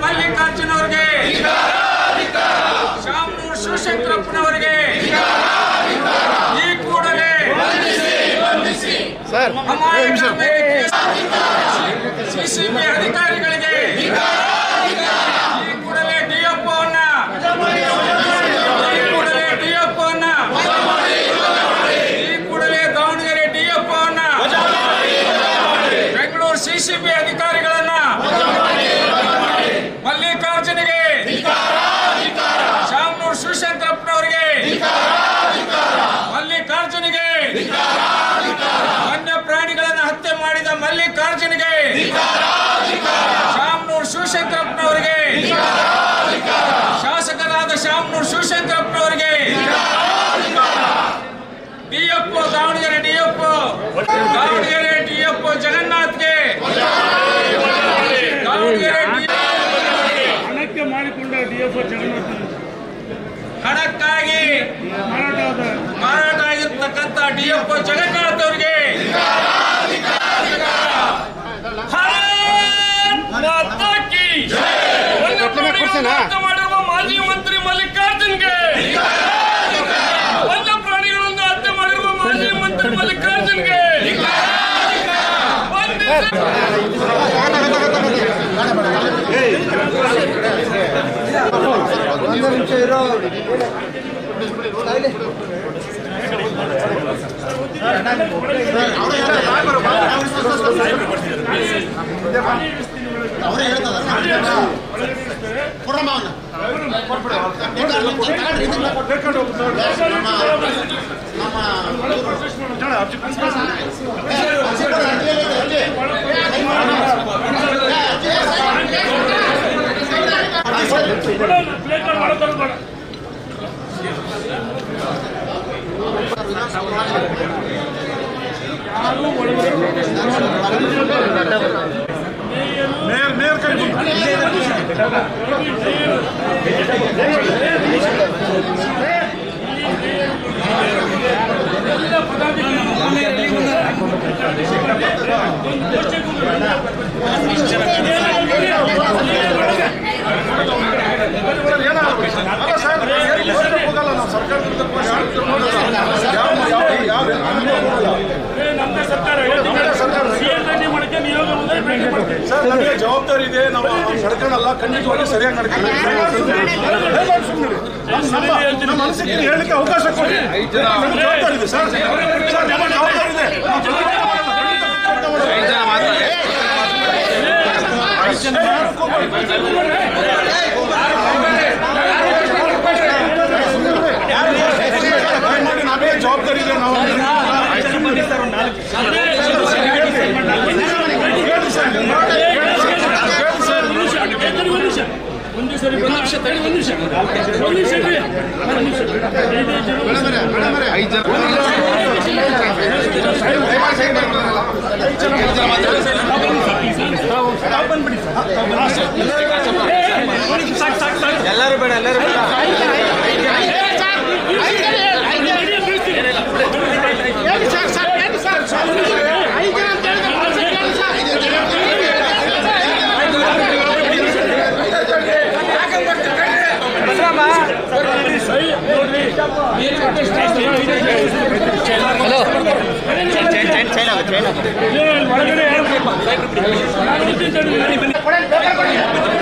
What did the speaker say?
ಮಲ್ಲಿಕಾರ್ಜುನ್ ಅವರಿಗೆ ಶಾಮನೂರ್ ಶಿವಶಂಕರಪ್ಪನವರಿಗೆ ಈ ಕೂಡಲೇ ಅಮಾಯಕರ ಮೇಲೆ ಸಿಸಿಬಿ ಅಧಿಕಾರಿಗಳಿಗೆ ಈ ಕೂಡಲೇ ಡಿಎಫ್ಒ ಅನ್ನ ಈ ಕೂಡಲೇ ಡಿಎಫ್ಒ ಅನ್ನ ಈ ಕೂಡಲೇ ದಾವಣಗೆರೆ ಡಿಎಫ್ಒ ಅನ್ನ ಬೆಂಗಳೂರು ಸಿಸಿಬಿ ಅಧಿಕಾರಿಗಳನ್ನ ಮಲ್ಲಿಕಾರ್ಜುನಿಗೆ ಶಾಮನೂರ್ ಶಿವಶಂಕರಪ್ಪನವರಿಗೆ ಮಲ್ಲಿಕಾರ್ಜುನಿಗೆ ವನ್ಯ ಪ್ರಾಣಿಗಳನ್ನು ಹತ್ಯೆ ಮಾಡಿದ ಮಲ್ಲಿಕಾರ್ಜುನಿಗೆ ಶಾಮನೂರ್ ಶಿವಶಂಕರಪ್ಪನವರಿಗೆ ಶಾಸಕರಾದ ಶಾಮನೂರ್ ಶಿವಶಂಕರಪ್ಪನವರಿಗೆ DFO Davanagere DFO Davanagere DFO ಜಗನ್ನಾಥ್ಗೆ ದಾವಣಗೆರೆ DFO ಹಣಕ್ಕೆ ಮಾಡಿಕೊಂಡ ಡಿಎಫ್ಒ ಜಗನ್ನಾಥ ಹಣಕ್ಕಾಗಿ ಮಾರಾಟ ಆದ ಮಾರಾಟ ಆಗಿರ್ತಕ್ಕಂಥ ಡಿಎಫ್ಒ ಜಗನ್ನಾಥ್ ಅವರಿಗೆ ಭಾರತ್ ಮಾತಾ ಕಿ ವನ್ಯಪ್ರಾಣಿಗಳನ್ನು ಹತ್ಯೆ ಮಾಡಿರುವ ಮಾಜಿ ಮಂತ್ರಿ ಮಲ್ಲಿಕಾರ್ಜುನ್ಗೆ ವನ್ಯಪ್ರಾಣಿಗಳನ್ನು ಹತ್ಯೆ ಮಾಡಿರುವ ಮಾಜಿ ಮಂತ್ರಿ ಮಲ್ಲಿಕಾರ್ಜುನ್ಗೆ ವಂದಿಸಿ ಪ್ಲೇಟ್ ಮಾಡೋದು ಬೇಡ ಯಾರು ಒಳಗಡೆ ಮೇಯರ್ ಮೇಯರ್ ಕೈ ಎಲ್ಲ ಅಲ್ಲ ಸರ್ ಏನು ಘೋಷಣೆ ಹೋಗಲ್ಲ ನಾವು ಸರ್ಕಾರದಿಂದ ಯಾವ ಯಾವ ಯಾವ ಹೋಗಲ್ಲ ನಮ್ದೇ ಸರ್ಕಾರ ಸಿಎಲ್ಡಿ ಮಾಡಕ್ಕೆ ನಿಯೋಗ ಮುಂದೆ ಭೇಟಿ ಮಾಡ್ತೀವಿ ಸರ್ ನಮಗೆ ಜವಾಬ್ದಾರಿ ಇದೆ ನಾವು ನಡ್ಕೊಳ್ಳಲ್ಲ ಖಂಡಿತವಾಗಿ ಸರಿಯಾಗಿ ನಡ್ಕೊಳ್ಳಿ ನಮ್ಮ ನಮ್ಮ ಅನಿಸಿಕೆ ಹೇಳಲಿಕ್ಕೆ ಅವಕಾಶ ಕೊಡಿ ನಮ್ಗೆ ಜವಾಬ್ದಾರಿ ಇದೆ ಸರ್ ಸರ್ ನಮ್ಮ ಜವಾಬ್ದಾರಿ ಇದೆ ನಾವು ಜವಾಬ್ದಾರಿ ಮಾಡಿ ನಾವೇ ಜವಾಬ್ದಾರಿ ಇದೆ ನಾವು ಹೇಳಿ ಸರ್ ಒಂದು ಸರಿ ಒಂದು ನಿಮಿಷ ತಡಿ ಒಂದು ನಿಮಿಷ ಒಂದು ನಿಮಿಷ ಇರ್ರಿ. ಒಂದು ನಿಮಿಷ ಐದು ಜನ ಎಲ್ಲರೂ ಬೇಡ ಎಲ್ಲರೂ ಬೇಡ ಒಳಗಡೆ ಯಾರು? ನಾನು ಬರ್ತೀನಿ ತಡಿ.